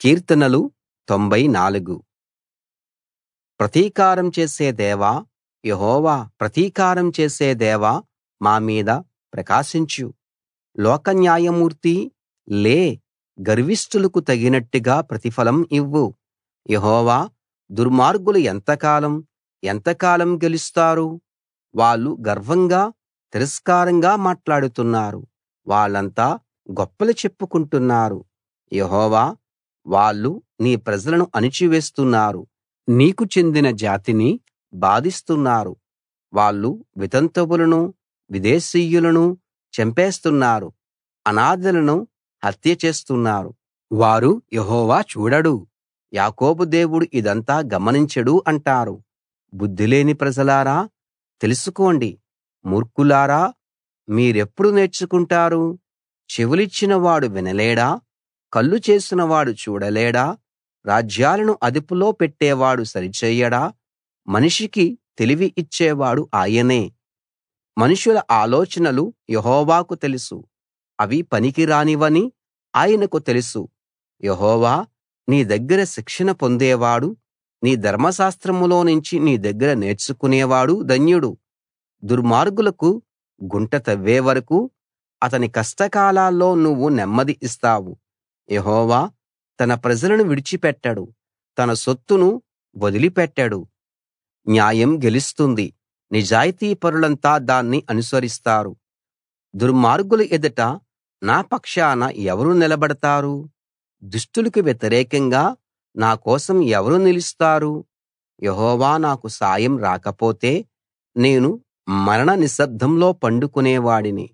కీర్తనలు 94 ప్రతీకారం చేసే దేవా యెహోవా ప్రతీకారం చేసే దేవా మా మీద ప్రకాశించు లోక న్యాయమూర్తీ లే గర్విష్ఠులకు తగినట్టుగా ప్రతిఫలం ఇవ్వు యెహోవా దుర్మార్గులు ఎంతకాలం ఎంతకాలం గెలుస్తారు వాళ్ళు గర్వంగా తిరస్కారంగా మాట్లాడుతున్నారు వాళ్ళంతా గొప్పలు చెప్పుకుంటున్నారు యెహోవా వాళ్ళు నీ ప్రజలను అణిచివేస్తున్నారు నీకు చెందిన జాతిని బాధిస్తున్నారు వాళ్ళు వితంతువులను విదేశీయులను చంపేస్తున్నారు అనాథలను హత్య చేస్తున్నారు వారు యెహోవా చూడడు యాకోబు దేవుడు ఇదంతా గమనించడు అంటారు బుద్ధిలేని ప్రజలారా తెలుసుకోండి మూర్ఖులారా మీరెప్పుడు నేర్చుకుంటారు చెవులిచ్చిన వాడు వినలేడా కళ్ళు చేసినవాడు చూడలేడా రాజ్యాలను అదుపులో పెట్టేవాడు సరిచెయ్యడా మనిషికి తెలివి ఇచ్చేవాడు ఆయనే మనుషుల ఆలోచనలు యెహోవాకు తెలుసు అవి పనికిరానివని ఆయనకు తెలుసు యెహోవా నీ దగ్గర శిక్షణ పొందేవాడు నీ ధర్మశాస్త్రంలోనుంచి నీ దగ్గర నేర్చుకునేవాడు ధన్యుడు దుర్మార్గులకు గుంట తవ్వే వరకూ అతని కష్టకాలాల్లో నువ్వు నెమ్మది ఇస్తావు యెహోవా తన ప్రజలను విడిచిపెట్టడు తన సొత్తును వదిలిపెట్టడు న్యాయం గెలుస్తుంది నిజాయితీపరులంతా దాన్ని అనుసరిస్తారు దుర్మార్గుల ఎదుట నా పక్షాన ఎవరు నిలబడతారు దుష్టులకు వ్యతిరేకంగా నా కోసం ఎవరు నిలుస్తారు యెహోవా నాకు సాయం రాకపోతే నేను మరణ నిశ్శబ్దంలో పండుకునేవాడిని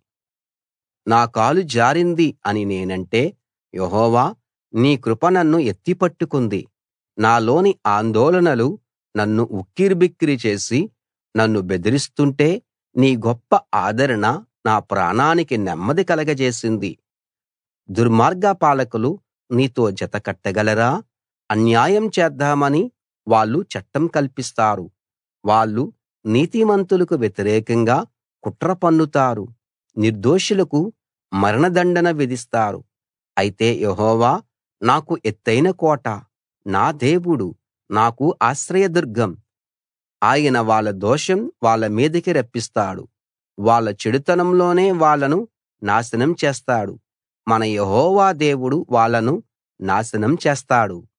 నా కాలు జారింది అని నేనంటే యెహోవా నీ కృప నన్ను ఎత్తిపట్టుకుంది నాలోని ఆందోళనలు నన్ను ఉక్కిరిబిక్కిరి చేసి నన్ను బెదిరిస్తుంటే నీ గొప్ప ఆదరణ నా ప్రాణానికి నెమ్మది కలగజేసింది దుర్మార్గ పాలకులు నీతో జత కట్టగలరా అన్యాయం చేద్దామని వాళ్ళు చట్టం కల్పిస్తారు వాళ్ళు నీతిమంతులకు వ్యతిరేకంగా కుట్ర పన్నుతారు నిర్దోషులకు మరణదండన విధిస్తారు అయితే యెహోవా నాకు ఎత్తయిన కోట నా దేవుడు నాకు ఆశ్రయదుర్గం ఆయన వాళ్ళ దోషం వాళ్ళ మీదికి రప్పిస్తాడు వాళ్ళ చెడుతనంలోనే వాళ్ళను నాశనం చేస్తాడు మన యెహోవా దేవుడు వాళ్ళను నాశనం చేస్తాడు